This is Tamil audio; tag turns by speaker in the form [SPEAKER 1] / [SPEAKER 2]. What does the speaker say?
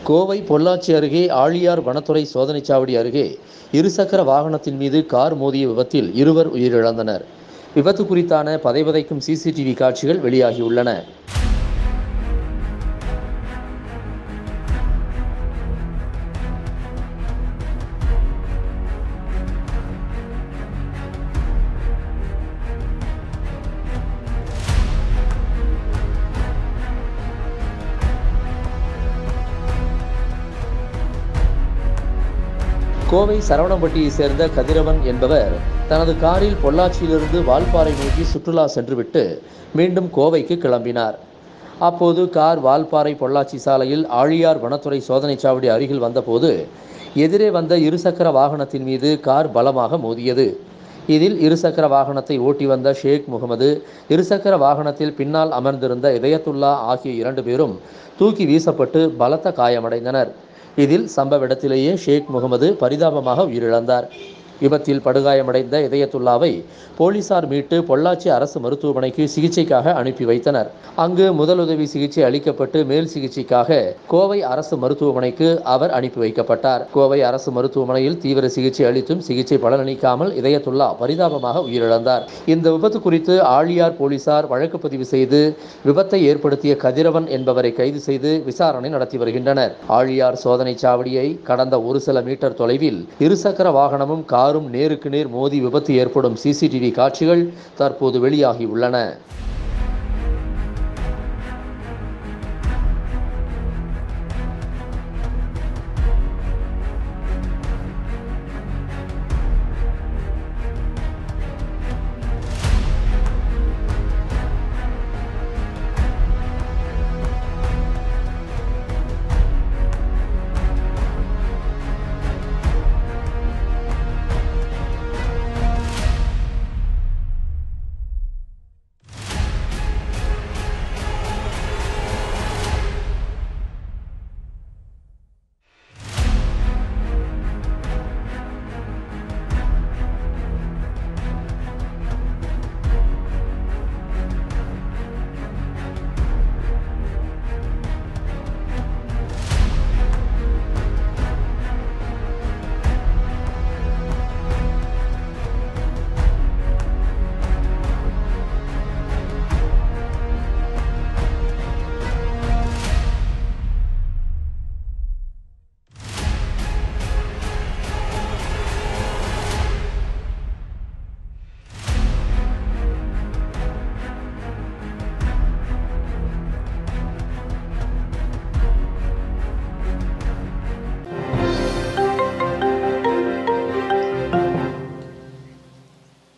[SPEAKER 1] கோவை பொள்ளாச்சி அருகே ஆழியார் வனத்துறை சோதனைச் சாவடி அருகே இருசக்கர வாகனத்தின் மீது கார் மோதிய விபத்தில் இருவர் உயிரிழந்தனர் விபத்து குறித்தான பதைபதைக்கும் சிசிடிவி காட்சிகள் வெளியாகியுள்ளன கோவை சரவணம்பட்டியைச் சேர்ந்த கதிரவன் என்பவர் தனது காரில் பொள்ளாச்சியிலிருந்து வால்பாறை நோக்கி சுற்றுலா சென்றுவிட்டு மீண்டும் கோவைக்கு கிளம்பினார் அப்போது கார் வால்பாறை பொள்ளாச்சி சாலையில் ஆழியார் வனத்துறை சோதனைச் சாவடி அருகில் வந்தபோது எதிரே வந்த இருசக்கர வாகனத்தின் மீது கார் பலமாக மோதியது இதில் இருசக்கர வாகனத்தை ஓட்டி வந்த ஷேக் முகமது இருசக்கர வாகனத்தில் பின்னால் அமர்ந்திருந்த இதயத்துல்லா ஆகிய இரண்டு பேரும் தூக்கி வீசப்பட்டு பலத்த காயமடைந்தனர் இதில் சம்பவ இடத்திலேயே ஷேக் முகமது பரிதாபமாக உயிரிழந்தார் விபத்தில் படுகாயமடைந்த இதயத்துல்லாவை போலீசார் மீட்டு பொள்ளாச்சி அரசு மருத்துவமனைக்கு சிகிச்சைக்காக அனுப்பி வைத்தனர் அங்கு முதலுதவி சிகிச்சை அளிக்கப்பட்டு மேல் சிகிச்சைக்காக கோவை அரசு மருத்துவமனைக்கு அவர் அனுப்பி வைக்கப்பட்டார் கோவை அரசு மருத்துவமனையில் தீவிர சிகிச்சை அளித்தும் சிகிச்சை பலனளிக்காமல் இதயத்துல்லா பரிதாபமாக உயிரிழந்தார் இந்த விபத்து குறித்து ஆழியார் போலீசார் வழக்கு பதிவு செய்து விபத்தை ஏற்படுத்திய கதிரவன் என்பவரை கைது செய்து விசாரணை நடத்தி வருகின்றனர் ஆழியார் சோதனை சாவடியை கடந்த ஒரு சில மீட்டர் தொலைவில் இருசக்கர வாகனமும் காரும் நேருக்கு நேர் மோதி விபத்து ஏற்படும் சிசிடிவி காட்சிகள் தற்போது வெளியாகி உள்ளன